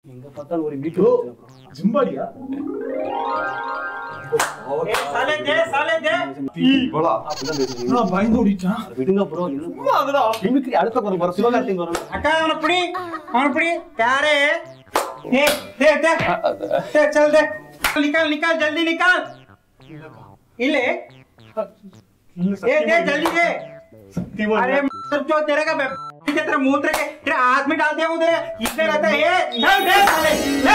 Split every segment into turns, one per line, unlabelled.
எங்க பார்த்தாலும் ஒரு வீட்டு
ஜிம்பாடியா
साले दे साले दे
நான் பயந்து ஓடிட்டான்
விடுங்க ப்ரோ என்ன மிமிக்ரி அடுத்த குரல் வர சிவகார்த்திங் வரும்
अक्का அவன புடி அவன புடி प्यारे दे दे दे दे चल दे निकाल निकाल जल्दी निकाल इले ए दे जल्दी दे अरे मतलब जो तेरे का बे- के तेरे मूत्र के तेरे हाथ में डाल दिया उधर इसमें रहता है ए चल दे साले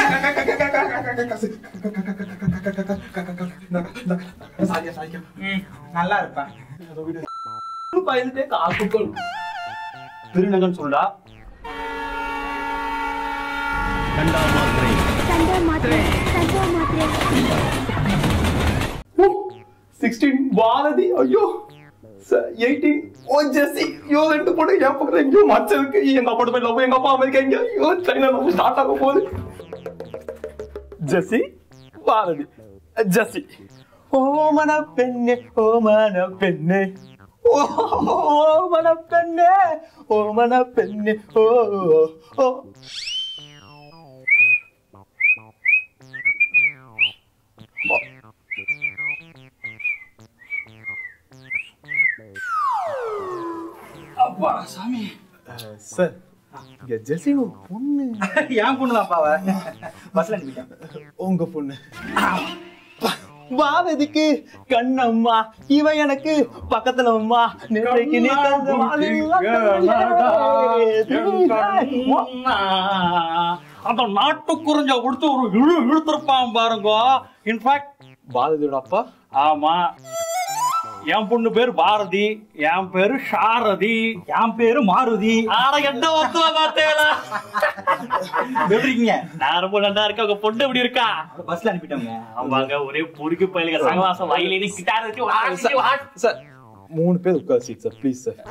ले हम्म, நல்லா இருப்பா
பயந்துட்டே காசுக்கள் திருநங்கன் சொல்றா கண்டா மாத்திரை
ಸಂಡೆ ಮಾತ್ರೆ ಸಂಡೆ ಮಾತ್ರೆ
சிக்ஸ்டீன் பாரதி ஐயோ எயிட்டீன் ஓ ஜெஸ்ஸி ஐயோ ரெண்டு பொண்ணு என் பக்கத்துல எங்கேயோ மச்சம் இருக்கு எங்க அப்பா போய் லவ் எங்க அப்பா அமெரிக்கா எங்க ஐயோ சைனா லவ் ஸ்டார்ட் ஆக போகுது ஜெஸ்ஸி பாரதி ஜெஸ்ஸி ஓ மன பெண்ணே ஓ மன பெண்ணே ஓ மன பெண்ணே ஓ மன பெண்ணே ஓ ஓ
அப்பா சாமி
சார் இங்க ஜெசின் ஒரு பொண்ணு
ஏன் பொண்ணுதான்ப்பா அவ பஸ்ல அனுப்பிட்டேன்
உங்க பொண்ணு
பாரதிக்கு கண்ணம்மா இவ எனக்கு பக்கத்துல அம்மா நேற்றைக்கு நீ தந்த
அந்த நாட்டு குறிஞ்ச கொடுத்து ஒரு இழு இழுத்திருப்பான் பாருங்க இன்ஃபேக்ட்
பாரதியோட அப்பா
ஆமா என் பொண்ணு பேர் பாரதி என் பேரு சாரதி
என் பேரு மாருதி
ஆனா என்ன ஒத்துவ பார்த்தேல
எப்படி இருக்கீங்க
நான் ரொம்ப நல்லா இருக்கேன் உங்க பொண்ணு எப்படி இருக்கா
பஸ்ல அனுப்பிட்டோங்க
ஆமாங்க ஒரே பொறுக்கு பயிலுங்க சகவாசம் வயலினி கிட்டார் வச்சு வாசிச்சு வாசி-
சார் மூணு பேர் உட்கார் சீட் சார் ப்ளீஸ் சார்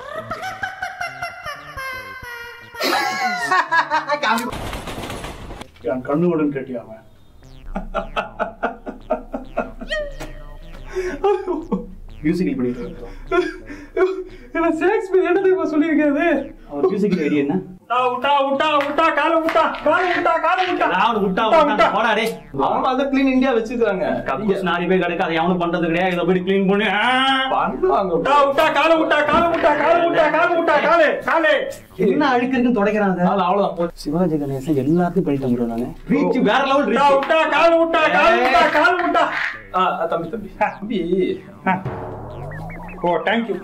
என் கண்ணு விடுன்னு கேட்டியா அவன்
மியூசிக்கல் பண்ணிட்டு இருக்கோம்
ஷேக்ஸ்பியர் என்ன தெரியுமா சொல்லியிருக்காரு
அவர் மியூசிக்கல் ஐடியா என்ன
விட்டா விட்டா விட்டா கால விட்டா கால விட்டா கால விட்டா
ஏதாவது விட்டா விட்டா போடா டேய்
ஆமா அதை கிளீன் இந்தியா வச்சுக்கிறாங்க
கக்கூஸ் நாரி போய் கிடக்கு அதை எவனும் பண்றது கிடையாது இதை போய் க்ளீன் பண்ணி ஆ.
பண்ணுவாங்க
விட்டா விட்டா கால விட்டா கால விட்டா கால விட்டா கால விட்டா காலே காலே
என்ன அழுக்கு இருக்குன்னு துடைக்கிறாங்க
அதனால அவ்வளவுதான் போச்சு
சிவாஜி கணேசன் எல்லாத்தையும் பண்ணிட்டு ப்ரோ நானு
ரீச் வேற லெவல்
விட்டா
ரீச்
விட்டா கால விட்டா கால விட்டா கால விட்டா
ஆ, ஆ, தம்பி தம்பி தம்பி
ஓ தேங்க்யூ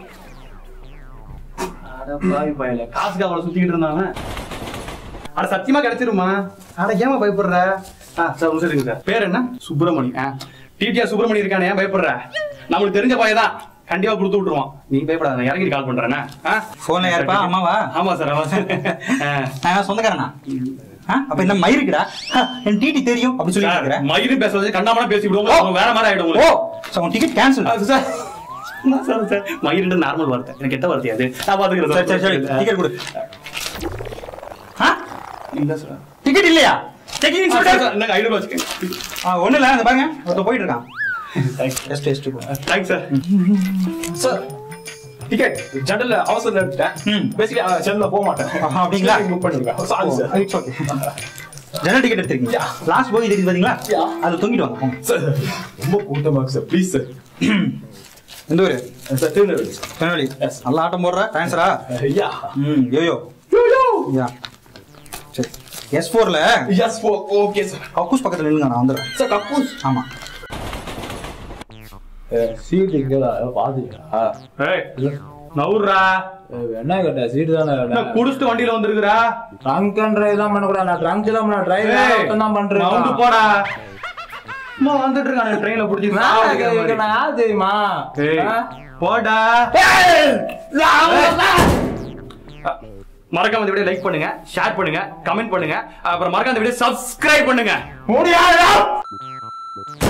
அட பாவி பயல காசுக்கு அவளை சுத்திக்கிட்டு இருந்தாங்க
அட சத்தியமா கிடைச்சிருமா
அட ஏமா பயப்படுற ஆ சார் ஒரு சரிங்க சார்
பேர் என்ன
சுப்பிரமணி ஆ டிடிஆர் சுப்பிரமணி இருக்கானே ஏன் பயப்படுற நம்மளுக்கு தெரிஞ்ச பையன் தான் கண்டிப்பா கொடுத்து விட்டுருவோம் நீ பயப்படாத நான் இறங்கி கால் பண்றேன் ஆ
போன்ல யாருப்பா அம்மாவா
ஆமா சார் ஆமா சார் ஆ.
நான் சொந்தக்காரனா ஆ, அப்ப என்ன மயிருக்குடா ஹ, என் டிடி தெரியும் அப்படி சொல்லி
சார்,
இருக்கிறேன்
மயிறு பேசுறது கண்ணாமனா பேசி விடுவோம் அவங்க வேற மாதிரி ஆயிடும்
ஓ
உங்களுக்கு.
சோ உன் டிக்கெட் கேன்சல்
அது சார் என்ன சார் சார் மயிறுன்ற நார்மல் வார்த்தை எனக்கு கெட்ட வார்த்தை அது நான் பாத்துக்கிறேன்
சரி சரி சரி டிக்கெட் கொடு ஆ
இல்ல சார்
டிக்கெட் இல்லையா செக்கிங் சொல்லிட்டு
எனக்கு ஐநூறு வச்சுக்கேன்
ஆ ஒண்ணு இல்ல இந்த பாருங்க ஒருத்தன் போயிட்டு இருக்கான் test test
thanks sir
sir ticket general அவசரம் எடுத்துட்டேன்
ம்.
பேசிக்கலி செல்ல போக மாட்டேன்
ஆஹா, அப்படிங்களா?
புக் பண்ணிருக்கேன் sorry sir
it's okay general ticket எடுத்துருக்கீங்க லாஸ்ட் போய் தெரியுது பாத்தீங்களா அது தொங்கிட்டு வாங்க போங்க.
சார் ரொம்ப கூட்டமா இருக்கு சார் ப்ளீஸ் சார்
எந்த ஊரு
சார் திருநெல்வேலி
திருநெல்வேலி
Yes.
நல்லா ஆட்டம் போடுற டான்ஸரா
ஐயா
ம் யோயோ
யோ யோ
யா சரி எஸ் ஃபோர்ல
எஸ் ஓகே சார்
கக்கூஸ் பக்கத்துல நில்லுங்க நான் வந்துடுறேன்
சார் கப்பூஸ்
ஆமா
சீட் இங்கதான் பாத்துக்கா
ஏய் நவுறா
என்ன கேட்ட சீட் தானே
என்ன குடிச்சிட்டு வண்டியில வந்திருக்குறா
ட்ரங்க் அண்ட் டிரைவ் தான் பண்ணக்கூடாது நான் ட்ரங்க் தான் பண்ண டிரைவ்
ஏய்,
தான் பண்றேன்
நவுந்து போடா சும்மா வந்துட்டு இருக்கானே ட்ரெயின்ல புடிச்சிட்டு
நான் யார் தெரியுமா
ஏய்,
ஆ?
போடா மறக்காம இந்த வீடியோ லைக் பண்ணுங்க ஷேர் பண்ணுங்க கமெண்ட் பண்ணுங்க அப்புறம் மறக்காம இந்த வீடியோ சப்ஸ்கிரைப் பண்ணுங்க
முடியாது